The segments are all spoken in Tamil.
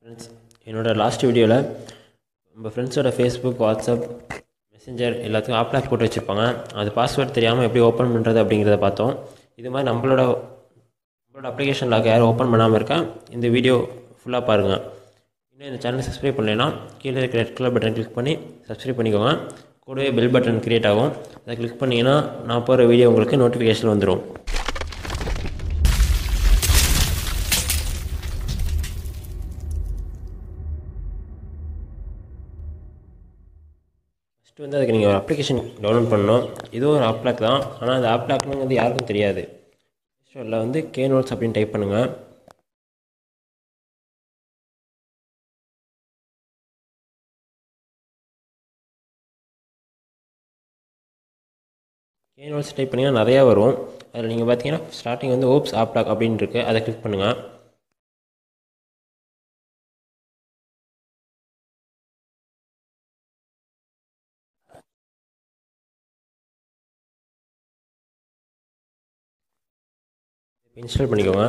ஃப்ரெண்ட்ஸ் என்னோடய லாஸ்ட் வீடியோவில் நம்ம ஃப்ரெண்ட்ஸோட ஃபேஸ்புக் வாட்ஸ்அப் மெசேஞ்சர் எல்லாத்துக்கும் ஆப் லாக் போட்டு வச்சுருப்பாங்க அது பாஸ்வேர்ட் தெரியாமல் எப்படி ஓப்பன் பண்ணுறது அப்படிங்கிறத பார்த்தோம் இது மாதிரி நம்மளோட நம்மளோட அப்ளிகேஷன் லாக் யாரும் ஓப்பன் பண்ணாமல் இருக்கா இந்த வீடியோ ஃபுல்லாக பாருங்கள் இன்னும் இந்த சேனலை சப்ஸ்கிரைப் பண்ணலைன்னா கீழே இருக்கிற ரெட் கலர் பட்டன் கிளிக் பண்ணி சப்ஸ்கிரைப் பண்ணிக்கோங்க கூடவே பெல் பட்டன் க்ரியேட் ஆகும் அதை கிளிக் பண்ணிங்கன்னா நான் போகிற வீடியோ உங்களுக்கு நோட்டிஃபிகேஷன் வந்துடும் ஃபஸ்ட்டு வந்து அதுக்கு நீங்கள் ஒரு அப்ளிகேஷன் டவுன்லோட் பண்ணணும் இதுவும் ஒரு ஆப் லாக் தான் ஆனால் அந்த ஆப் லாக்னு வந்து யாருக்கும் தெரியாது ஸ்டோரில் வந்து கே நோட்ஸ் அப்படின்னு டைப் பண்ணுங்கள் கே நோட்ஸ் டைப் பண்ணிங்கன்னா நிறையா வரும் அதில் நீங்கள் பார்த்தீங்கன்னா ஸ்டார்டிங் வந்து ஓப்ஸ் ஆப் லாக் அப்படின்னு இருக்குது அதை கிளிக் பண்ணுங்கள் இன்ஸ்டால் பண்ணிக்கோங்க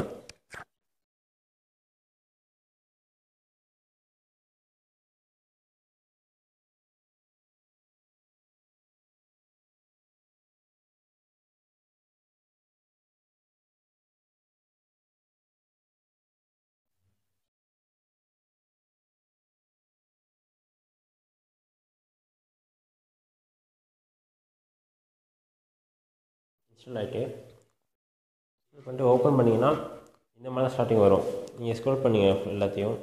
இன்ஸ்டால் ஆகிட்டு இன்ஸ்டால் பண்ணிட்டு ஓப்பன் பண்ணிங்கன்னா இந்த மாதிரி தான் ஸ்டார்டிங் வரும் நீங்கள் ஸ்க்ரோல் பண்ணீங்க எல்லாத்தையும்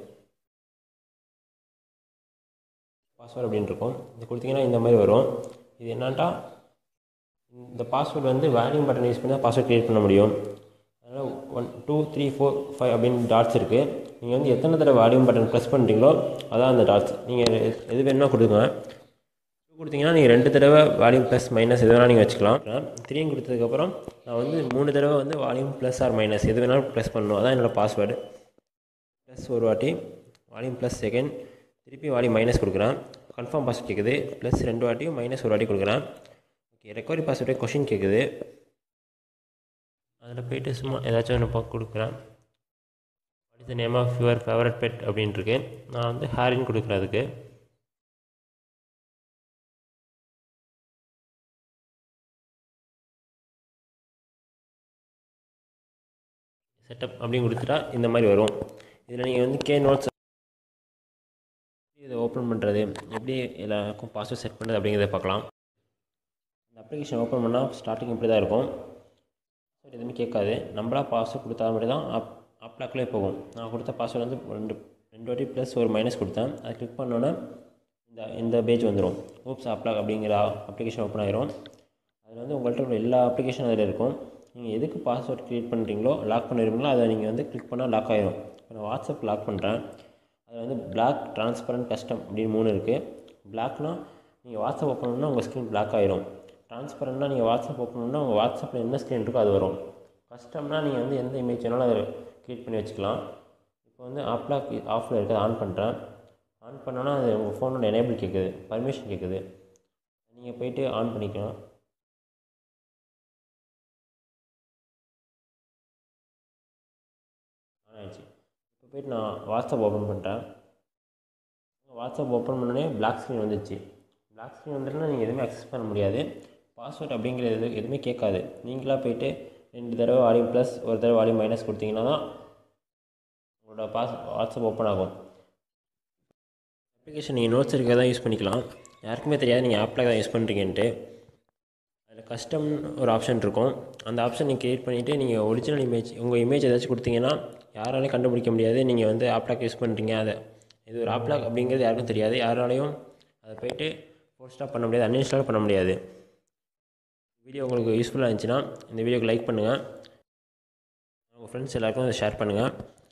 பாஸ்வேர்டு அப்படின்னு இருக்கும் இது கொடுத்தீங்கன்னா இந்த மாதிரி வரும் இது என்னட்டா இந்த பாஸ்வேர்டு வந்து வேல்யூம் பட்டன் யூஸ் பண்ணி தான் பாஸ்வேர்ட் க்ரியேட் பண்ண முடியும் அதனால் one two three four five அப்படின்னு டாட்ஸ் இருக்குது நீங்கள் வந்து எத்தனை தடவை வால்யூம் பட்டன் ப்ரெஸ் பண்ணுறீங்களோ அதான் அந்த டாட்ஸ் நீங்கள் எது வேணுமோ கொடுங்க டூ கொடுத்தீங்கன்னா நீங்கள் ரெண்டு தடவை வால்யூம் ப்ளஸ் மைனஸ் எது வேணால் நீங்கள் வச்சுக்கலாம் த்ரீயும் கொடுத்ததுக்கப்புறம் நான் வந்து மூணு தடவை வந்து வால்யூம் ப்ளஸ் ஆர் மைனஸ் எது வேணாலும் ப்ரெஸ் பண்ணணும் அதான் என்னோடய பாஸ்வேர்டு ப்ளஸ் ஒரு வாட்டி வால்யூம் ப்ளஸ் செகண்ட் திருப்பி வால்யூம் மைனஸ் கொடுக்குறேன் கன்ஃபார்ம் பாஸ்வேர்ட் கேட்குது ப்ளஸ் ரெண்டு வாட்டியும் மைனஸ் ஒரு வாட்டி கொடுக்குறேன் ஓகே ரெக்கவரி பாஸ்வேர்டே கொஷின் கேட்குது அதில் போயிட்டு சும்மா ஏதாச்சும் ஒன்று கொடுக்குறேன் what is the name of your favourite pet அப்படின்ட்டுருக்கு நான் வந்து ஹேரின்னு கொடுக்குறேன் அதுக்கு செட்டப் அப்படின்னு கொடுத்துட்டா இந்த மாதிரி வரும் இதில் நீங்கள் வந்து கே நோட்ஸ் இதை ஓப்பன் பண்ணுறது எப்படி எல்லாருக்கும் பாஸ்வேர்ட் செட் பண்ணுறது அப்படிங்கிறத பார்க்கலாம் இந்த அப்ளிகேஷன் ஓப்பன் பண்ணால் ஸ்டார்டிங் இப்படி தான் இருக்கும் பாஸ்வேர்ட் எதுவுமே கேட்காது நம்மளாக பாஸ்வேர்ட் கொடுத்தா மட்டும் தான் ஆப் ஆப்லாக்லேயே போகும் நான் கொடுத்த பாஸ்வேர்டு வந்து ரெண்டு ரெண்டு வாட்டி ப்ளஸ் ஒரு மைனஸ் கொடுத்தேன் அதை கிளிக் பண்ணோன்னே இந்த இந்த பேஜ் வந்துடும் ஓப்ஸ் ஆப்லாக் அப்படிங்கிற அப்ளிகேஷன் ஓப்பன் ஆயிரும் அதில் வந்து உங்கள்கிட்ட உள்ள எல்லா அப்ளிகேஷன் அதில் இருக்கும் நீங்கள் எதுக்கு பாஸ்வேர்ட் க்ரியேட் பண்ணுறீங்களோ லாக் பண்ணிடுறீங்களோ அதை நீங்கள் வந்து கிளிக் பண்ணால் லாக் ஆயிரும் இப்போ நான் வாட்ஸ்அப் லாக் பண்ணுறேன் அதில் வந்து பிளாக் ட்ரான்ஸ்பரண்ட் கஸ்டம் அப்படின்னு மூணு இருக்குது பிளாக்னால் நீங்கள் வாட்ஸ்அப் ஓப்பன் பண்ணால் உங்கள் ஸ்க்ரீன் பிளாக் ஆயிரும் ட்ரான்ஸ்பரண்ட்னா நீங்கள் வாட்ஸ்அப் ஓப்பன் பண்ணால் உங்கள் வாட்ஸ்அப்பில் என்ன ஸ்க்ரீன் இருக்கோ அது வரும் கஸ்டம்னா நீங்கள் வந்து எந்த இமேஜ் வேணாலும் அதை க்ரியேட் பண்ணி வச்சுக்கலாம் இப்போ வந்து ஆப்லாக் ஆஃபில் இருக்குது ஆன் பண்ணுறேன் ஆன் பண்ணோன்னா அது உங்கள் ஃபோனோட எனேபிள் கேட்குது பர்மிஷன் கேட்குது நீங்கள் போயிட்டு ஆன் பண்ணிக்கலாம் ஆன் ஆயிடுச்சு இப்போ போயிட்டு நான் வாட்ஸ்அப் ஓப்பன் பண்ணிட்டேன் வாட்ஸ்அப் ஓப்பன் பண்ணோடனே பிளாக் ஸ்க்ரீன் வந்துச்சு பிளாக் ஸ்க்ரீன் வந்துட்டுனா நீங்கள் எதுவுமே அக்சஸ் பண்ண முடியாது பாஸ்வேர்ட் அப்படிங்கிறது எது எதுவுமே கேட்காது நீங்களாக போயிட்டு ரெண்டு தடவை வால்யூம் ப்ளஸ் ஒரு தடவை வால்யூம் மைனஸ் கொடுத்தீங்கன்னா தான் உங்களோட பாஸ் வாட்ஸ்அப் ஓப்பன் ஆகும் அப்ளிகேஷன் நீங்கள் நோட்ஸ் இருக்க தான் யூஸ் பண்ணிக்கலாம் யாருக்குமே தெரியாது நீங்கள் ஆப்பில் தான் யூஸ் பண்ணுறீங்கன்ட்டு அதில் கஸ்டம் ஒரு ஆப்ஷன் இருக்கும் அந்த ஆப்ஷன் நீங்கள் க்ரியேட் பண்ணிவிட்டு நீங்கள் ஒரிஜினல் இமேஜ் உங்கள் இமேஜ் ஏதாச்சும் கொடுத்தீங்கன்னா யாராலையும் கண்டுபிடிக்க முடியாது நீங்கள் வந்து ஆப்லாக் யூஸ் பண்ணுறீங்க அதை இது ஒரு ஆப்லாக் அப்படிங்கிறது யாருக்கும் தெரியாது யாராலையும் அதை போயிட்டு ஃபோர்ஸ்டாக பண்ண முடியாது அன்இன்ஸ்டால் பண்ண முடியாது வீடியோ உங்களுக்கு யூஸ்ஃபுல்லாக இருந்துச்சுன்னா இந்த வீடியோக்கு லைக் பண்ணுங்கள் உங்கள் ஃப்ரெண்ட்ஸ் எல்லாருக்கும் அதை ஷேர் பண்ணுங்கள்